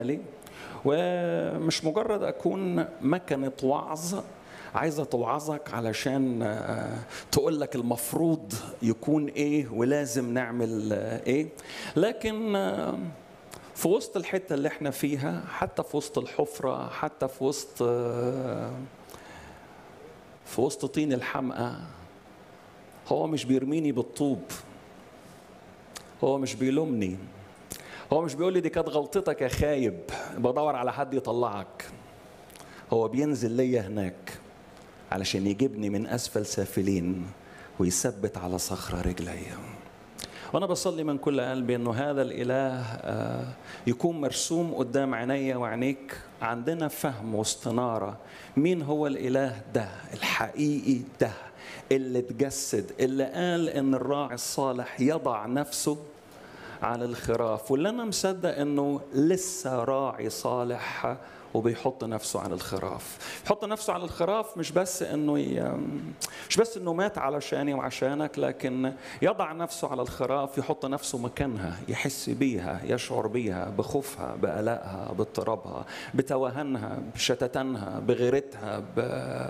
لي ومش مجرد اكون مكنه وعظ عايزه توعظك علشان آه، تقول لك المفروض يكون ايه ولازم نعمل آه، ايه لكن آه، في وسط الحته اللي احنا فيها حتى في وسط الحفره حتى في وسط آه، في وسط طين الحمقى هو مش بيرميني بالطوب هو مش بيلومني هو مش بيقول لي دي كانت غلطتك يا خايب بدور على حد يطلعك هو بينزل ليا هناك علشان يجيبني من اسفل سافلين ويثبت على صخره رجليا وانا بصلي من كل قلبي انه هذا الاله آه، يكون مرسوم قدام عينيا وعينيك عندنا فهم واستناره مين هو الاله ده الحقيقي ده اللي اتجسد اللي قال ان الراعي الصالح يضع نفسه على الخراف واللي انا مصدق انه لسه راعي صالح وبيحط نفسه على الخراف يحط نفسه على الخراف مش بس انه ي... مش بس انه مات علشاني وعشانك لكن يضع نفسه على الخراف يحط نفسه مكانها يحس بيها يشعر بيها بخوفها بقلقها باضطرابها بتوهنها بشتتنها بغيرتها ب...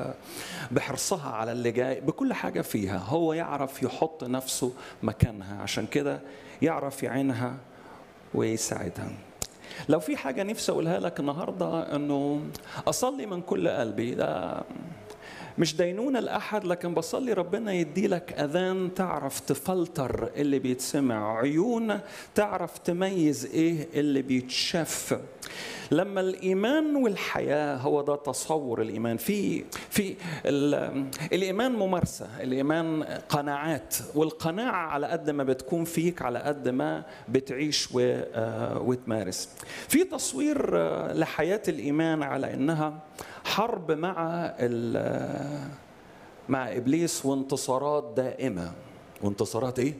بحرصها على اللي جاي بكل حاجه فيها هو يعرف يحط نفسه مكانها عشان كده يعرف يعينها ويساعدها لو في حاجة نفسي أقولها لك النهاردة أنه أصلي من كل قلبي ده مش دينونة لأحد لكن بصلي ربنا يدي لك أذان تعرف تفلتر اللي بيتسمع عيون تعرف تميز إيه اللي بيتشاف لما الإيمان والحياة هو ده تصور الإيمان في في ال- الإيمان ممارسة الإيمان قناعات والقناعة على قد ما بتكون فيك على قد ما بتعيش و- آه، وتمارس في تصوير آه، لحياة الإيمان على إنها حرب مع ال- مع ابليس وانتصارات دائمه وانتصارات ايه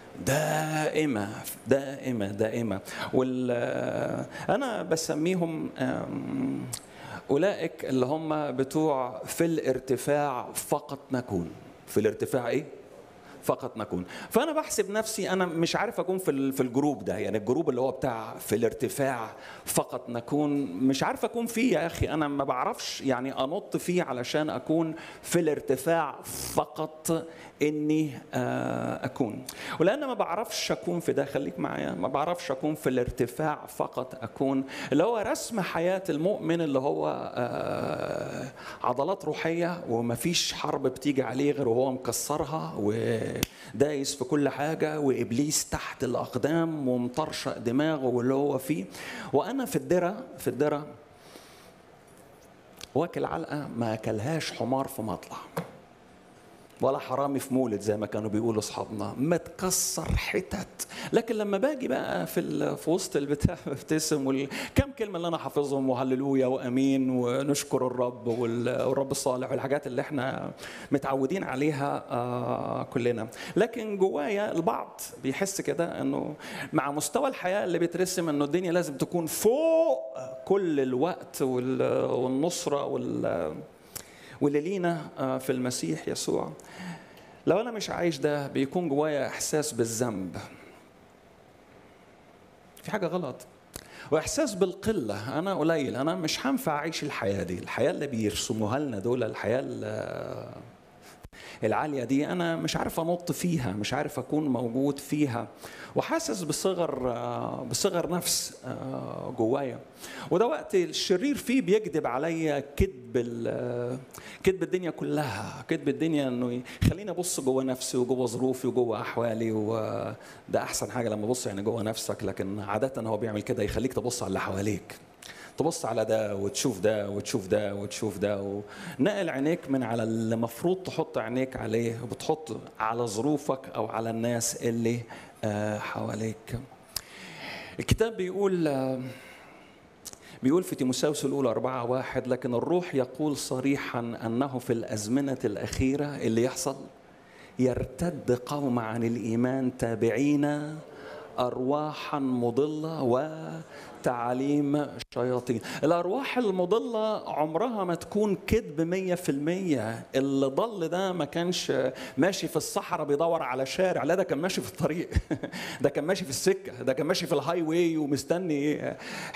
دائمة دائمة دائمة وال أنا بسميهم أم، أولئك اللي هم بتوع في الارتفاع فقط نكون في الارتفاع إيه؟ فقط نكون فانا بحسب نفسي انا مش عارف اكون في ال- في الجروب ده يعني الجروب اللي هو بتاع في الارتفاع فقط نكون مش عارف اكون فيه يا اخي انا ما بعرفش يعني انط فيه علشان اكون في الارتفاع فقط اني آه، اكون ولان ما بعرفش اكون في ده خليك معايا ما بعرفش اكون في الارتفاع فقط اكون اللي هو رسم حياه المؤمن اللي هو آه، عضلات روحيه ومفيش حرب بتيجي عليه غير وهو مكسرها ودايس في كل حاجه وابليس تحت الاقدام ومطرشق دماغه واللي هو فيه وانا في الدره في الدره واكل علقه ما اكلهاش حمار في مطلع ولا حرامي في مولد زي ما كانوا بيقولوا اصحابنا متكسر حتت لكن لما باجي بقى في ال- في وسط البتاع ببتسم والكم كلمه اللي انا حافظهم وهللويا وامين ونشكر الرب وال- والرب الصالح والحاجات اللي احنا متعودين عليها آه، كلنا لكن جوايا البعض بيحس كده انه مع مستوى الحياه اللي بيترسم انه الدنيا لازم تكون فوق كل الوقت وال- والنصره وال واللي لينا آه، في المسيح يسوع لو انا مش عايش ده بيكون جوايا احساس بالذنب في حاجه غلط واحساس بالقله انا قليل انا مش هنفع اعيش الحياه دي الحياه اللي بيرسموها لنا دول الحياه ال- العاليه دي انا مش عارف انط فيها مش عارف اكون موجود فيها وحاسس بصغر آه، بصغر نفس آه، جوايا وده وقت الشرير فيه بيكذب عليا كذب ال- كذب الدنيا كلها كذب الدنيا انه يخليني ابص جوه نفسي وجوه ظروفي وجوه احوالي وده احسن حاجه لما ابص يعني جوه نفسك لكن عاده هو بيعمل كده يخليك تبص على اللي حواليك تبص على ده وتشوف ده وتشوف ده وتشوف ده ونقل عينيك من على اللي المفروض تحط عينيك عليه وبتحط على ظروفك او على الناس اللي آه، حواليك الكتاب بيقول آه، بيقول في تيموساوس الأولى أربعة واحد لكن الروح يقول صريحا أنه في الأزمنة الأخيرة اللي يحصل يرتد قوم عن الإيمان تابعين أرواحا مضلة وتعاليم شياطين الأرواح المضلة عمرها ما تكون كذب مية في المية اللي ضل ده ما كانش ماشي في الصحراء بيدور على شارع لا ده كان ماشي في الطريق ده كان ماشي في السكة ده كان ماشي في الهاي واي ومستني